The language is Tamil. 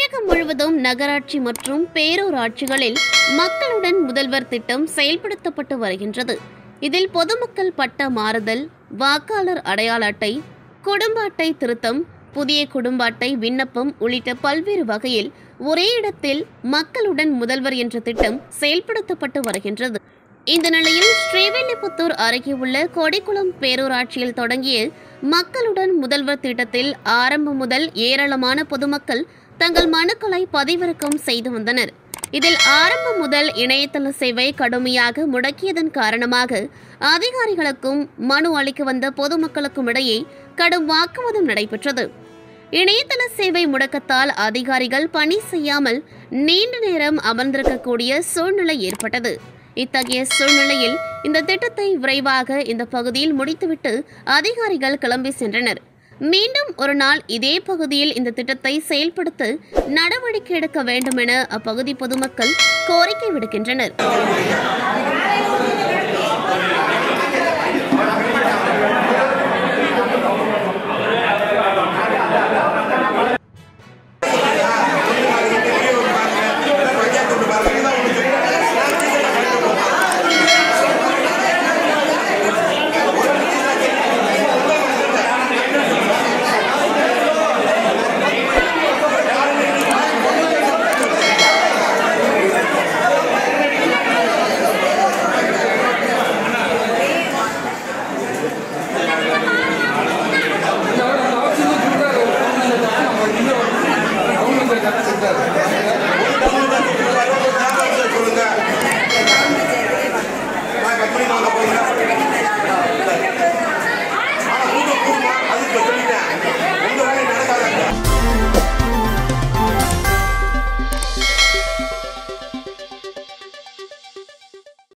தமிழகம் முழுவதும் நகராட்சி மற்றும் பேரூராட்சிகளில் மக்களுடன் முதல்வர் திட்டம் செயல்படுத்தப்பட்டு வருகின்றது இதில் பொதுமக்கள் பட்ட மாறுதல் வாக்காளர் அடையாள அட்டை குடும்ப அட்டை திருத்தம் புதிய குடும்ப அட்டை விண்ணப்பம் உள்ளிட்ட பல்வேறு வகையில் ஒரே இடத்தில் மக்களுடன் முதல்வர் என்ற திட்டம் செயல்படுத்தப்பட்டு வருகின்றது இந்த நிலையில் ஸ்ரீவில்லிபுத்தூர் அருகே உள்ள கொடிக்குளம் பேரூராட்சியில் தொடங்கிய மக்களுடன் முதல்வர் திட்டத்தில் ஆரம்பம் முதல் ஏராளமான பொதுமக்கள் தங்கள் மனுக்களை பதிவிறக்கம் செய்து வந்தனர் இதில் ஆரம்பம் முதல் இணையதள சேவை கடுமையாக முடக்கியதன் காரணமாக அதிகாரிகளுக்கும் மனு அளிக்க வந்த பொதுமக்களுக்கும் இடையே கடும் வாக்குவாதம் நடைபெற்றது இணையதள சேவை முடக்கத்தால் அதிகாரிகள் பணி செய்யாமல் நீண்ட நேரம் அமர்ந்திருக்கக்கூடிய சூழ்நிலை ஏற்பட்டது இத்தகைய சூழ்நிலையில் இந்த திட்டத்தை விரைவாக இந்த பகுதியில் முடித்துவிட்டு அதிகாரிகள் கிளம்பி சென்றனர் மீண்டும் ஒரு நாள் இதே பகுதியில் இந்த திட்டத்தை செயல்படுத்த நடவடிக்கை எடுக்க வேண்டும் என அப்பகுதி பொதுமக்கள் கோரிக்கை விடுக்கின்றனர்